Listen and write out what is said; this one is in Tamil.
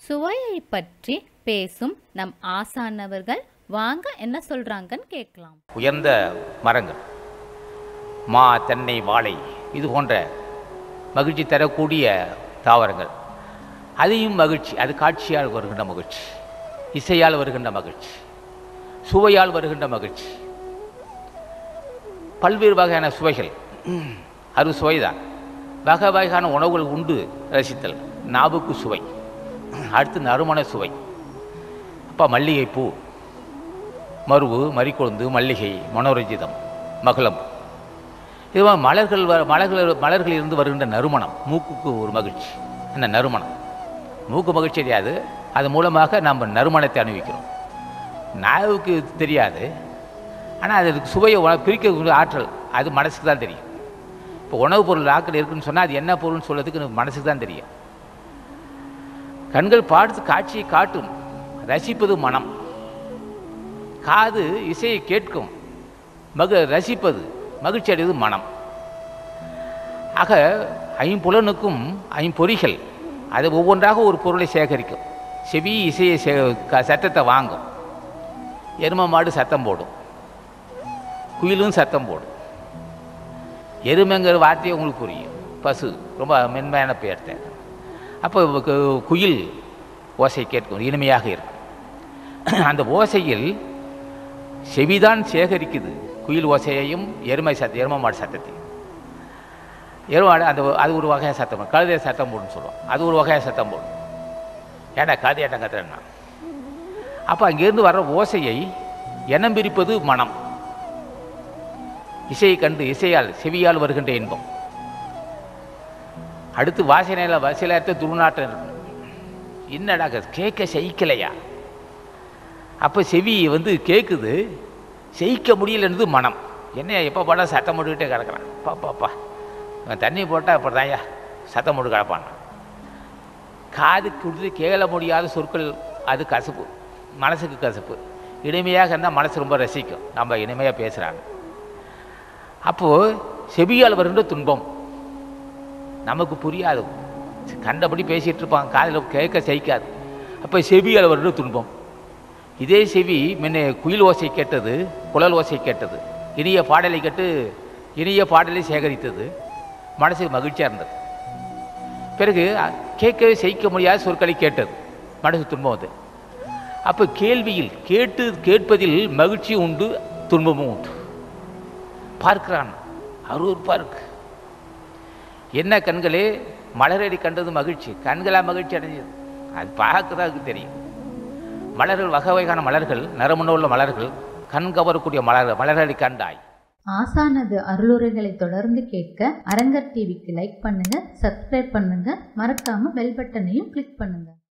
சுவையை பற்றி பேசும் நம் ஆசானவர்கள் வாங்க என்ன சொல்றாங்கன்னு கேட்கலாம் உயர்ந்த மரங்கள் மா தென்னை வாழை இது போன்ற மகிழ்ச்சி தரக்கூடிய தாவரங்கள் அதையும் மகிழ்ச்சி அது காட்சியால் வருகின்ற மகிழ்ச்சி இசையால் வருகின்ற மகிழ்ச்சி சுவையால் வருகின்ற மகிழ்ச்சி பல்வேறு வகையான சுவைகள் அது சுவைதான் வகை வகையான உணவுகள் உண்டு ரசித்தல் நாவுக்கு சுவை அடுத்து நறுமண சுவை அப்போ மல்லிகைப்பூ மருவு மறிக்கொழுந்து மல்லிகை மனோரஞ்சிதம் மகளம் இது மாதிரி மலர்கள் வ மலர்கள் மலர்களில் இருந்து வருகின்ற நறுமணம் மூக்குக்கு ஒரு மகிழ்ச்சி என்ன நறுமணம் மூக்கு மகிழ்ச்சி தெரியாது அது மூலமாக நம்ம நறுமணத்தை அனுபவிக்கிறோம் நாவுக்கு தெரியாது ஆனால் அதுக்கு சுவையை உண- பிரிக்கக்கூடிய ஆற்றல் அது மனசுக்கு தான் தெரியும் இப்போ உணவுப் பொருள் ஆக்கள் இருக்குன்னு சொன்னால் அது என்ன பொருள்னு சொல்றதுக்கு எனக்கு மனசுக்கு தான் தெரியும் கண்கள் பார்த்து காட்சியை காட்டும் ரசிப்பது மனம் காது இசையை கேட்கும் மக ரசிப்பது மகிழ்ச்சி அடைவது மனம் ஆக ஐம்புலனுக்கும் ஐம்பொறிகள் அது ஒவ்வொன்றாக ஒரு பொருளை சேகரிக்கும் செவி இசையை சே க- சத்தத்தை வாங்கும் எரும மாடு சத்தம் போடும் குயிலும் சத்தம் போடும் எருமைங்கிற வார்த்தையை உங்களுக்கு புரியும் பசு ரொம்ப மென்மையான பேர்த்தை அப்போ கு- குயில் ஓசை கேட்கும் இனிமையாக இருக்கும் அந்த ஓசையில் செவிதான் சேகரிக்குது குயில் ஓசையையும் எருமை சத்த எருமை மாடு சத்தத்தையும் எருமை மாடு அந்த அது ஒரு வகையாக சத்தம் போடும் கழுதை சத்தம் போடுன்னு சொல்லுவோம் அது ஒரு வகையாக சத்தம் போடும் ஏன்டா கழுதையாட்டம் கத்துறேன்னா அப்போ அங்கேருந்து வர்ற ஓசையை எண்ணம் பிரிப்பது மனம் இசையை கண்டு இசையால் செவியால் வருகின்ற இன்பம் அடுத்து வாசனையில் சில இடத்துல துர்நாற்றம் இருக்கும் என்னடா இது கேட்க சகிக்கலையா அப்போ செவி வந்து கேட்குது செய்க்க முடியலன்றது மனம் என்ன எப்போ போட்டா சத்தம் போட்டுக்கிட்டே கிடக்குறான் பாப்பாப்பா இவன் தண்ணி போட்டால் அப்படி தான்யா சத்தம் போட்டு கிடப்பான் காது கொடுத்து கேள முடியாத சொற்கள் அது கசப்பு மனசுக்கு கசப்பு இனிமையாக இருந்தால் மனசு ரொம்ப ரசிக்கும் நம்ம இனிமையாக பேசுகிறாங்க அப்போது செவியால் வருகின்ற துன்பம் நமக்கு புரியாது கண்டபடி பேசிகிட்டு இருப்பான் காதில் கேட்க சகிக்காது அப்போ செவியால் வருகின்ற துன்பம் இதே செவி முன்ன குயில் ஓசை கேட்டது குழல் ஓசை கேட்டது இனிய பாடலை கேட்டு இனிய பாடலை சேகரித்தது மனசுக்கு மகிழ்ச்சியாக இருந்தது பிறகு அ- கேட்கவே சகிக்க முடியாத சொற்களை கேட்டது மனசு துன்பம் அது அப்போ கேள்வியில் கேட்டு கேட்பதில் மகிழ்ச்சி உண்டு துன்பமும் உண்டு பார்க்கிறான் அருவருப்பாக இருக்கு என்ன கண்களே மலரடி கண்டது மகிழ்ச்சி கண்களா மகிழ்ச்சி அடைஞ்சது அது பார்க்கறதுக்கு தெரியும் மலர்கள் வகை வகையான மலர்கள் நறுமணமுள்ள மலர்கள் கண் கவரக்கூடிய மலர் மலரடி கண்டாய் ஆசானது அருளுரைகளை தொடர்ந்து கேட்க அரங்கர் டிவிக்கு லைக் பண்ணுங்க சப்ஸ்கிரைப் பண்ணுங்க மறக்காம பெல் பட்டனையும் கிளிக் பண்ணுங்க